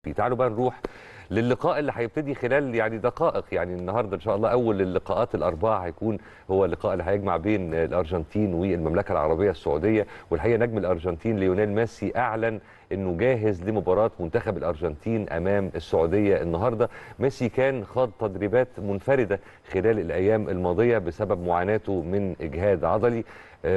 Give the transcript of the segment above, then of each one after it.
تعالوا بقى نروح للقاء اللي هيبتدي خلال يعني دقائق يعني النهارده ان شاء الله اول اللقاءات الاربعه هيكون هو اللقاء اللي هيجمع بين الارجنتين والمملكه العربيه السعوديه والحقيقه نجم الارجنتين ليونيل ميسي اعلن انه جاهز لمباراه منتخب الارجنتين امام السعوديه النهارده ميسي كان خاض تدريبات منفرده خلال الايام الماضيه بسبب معاناته من اجهاد عضلي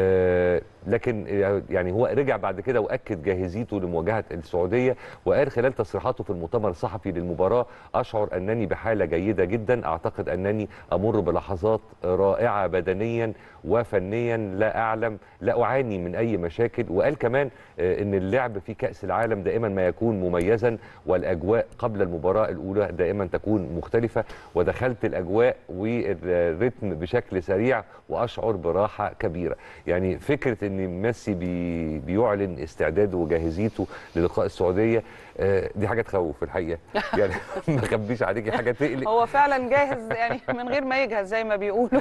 آه لكن يعني هو رجع بعد كده واكد جاهزيته لمواجهه السعوديه وقال خلال تصريحاته في المؤتمر الصحفي للمباراه اشعر انني بحاله جيده جدا اعتقد انني امر بلحظات رائعه بدنيا وفنيا لا اعلم لا اعاني من اي مشاكل وقال كمان آه ان اللعب في كاس العالم دائما ما يكون مميزا والاجواء قبل المباراه الاولى دائما تكون مختلفه ودخلت الاجواء والريتم بشكل سريع واشعر براحه كبيره يعني فكره ان ميسي بي بيعلن استعداده وجاهزيته للقاء السعوديه آه دي حاجه تخوف في الحقيقه يعني ما اخبيش عليكي حاجه تقلق هو فعلا جاهز يعني من غير ما يجهز زي ما بيقولوا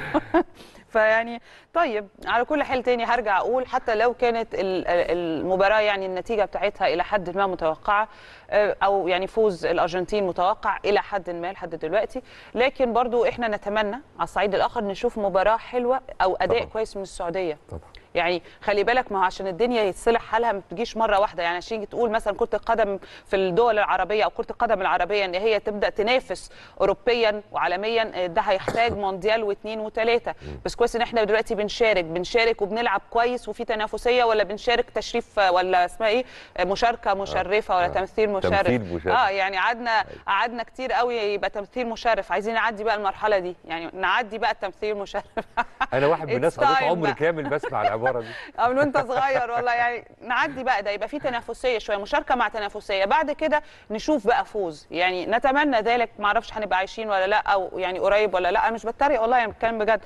فيعني طيب على كل حال تاني هرجع اقول حتى لو كانت المباراه يعني النتيجه بتاعتها الى حد ما متوقعه او يعني فوز الارجنتين متوقع الى حد ما لحد دلوقتي لكن برضو احنا نتمنى على الصعيد الاخر نشوف مباراه حلوه او اداء طبعا. كويس من السعوديه طبعا. يعني خلي بالك ما هو عشان الدنيا يتصلح حالها ما بتجيش مره واحده يعني عشان تقول مثلا كره القدم في الدول العربيه او كره القدم العربيه ان هي تبدا تنافس اوروبيا وعالميا ده هيحتاج مونديال واثنين وثلاثه بس كويس ان احنا دلوقتي بنشارك بنشارك وبنلعب كويس وفي تنافسيه ولا بنشارك تشريف ولا اسمها ايه مشاركه مشرفه ولا تمثيل مشرف تمثيل مشرف اه يعني قعدنا قعدنا كتير قوي يبقى تمثيل مشرف عايزين نعدي بقى المرحله دي يعني نعدي بقى التمثيل المشرف انا واحد من الناس قضيت عمر كامل بسمع العباره دي اه من وانت صغير والله يعني نعدي بقى ده يبقى في تنافسيه شويه مشاركه مع تنافسيه بعد كده نشوف بقى فوز يعني نتمنى ذلك ما اعرفش هنبقى عايشين ولا لا او يعني قريب ولا لا انا مش بتريق والله يعني بتكلم بجد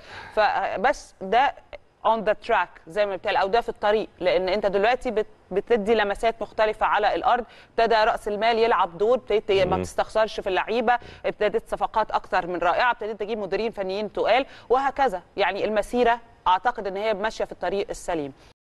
فبس ده اون ذا تراك زي ما بتقال او ده في الطريق لان انت دلوقتي بت بتدي لمسات مختلفه على الارض ابتدى راس المال يلعب دور ابتديت ما بتستخسرش في اللعيبه ابتدت صفقات اكثر من رائعه ابتديت تجيب مديرين فنيين تقال وهكذا يعني المسيره اعتقد ان هي ماشيه في الطريق السليم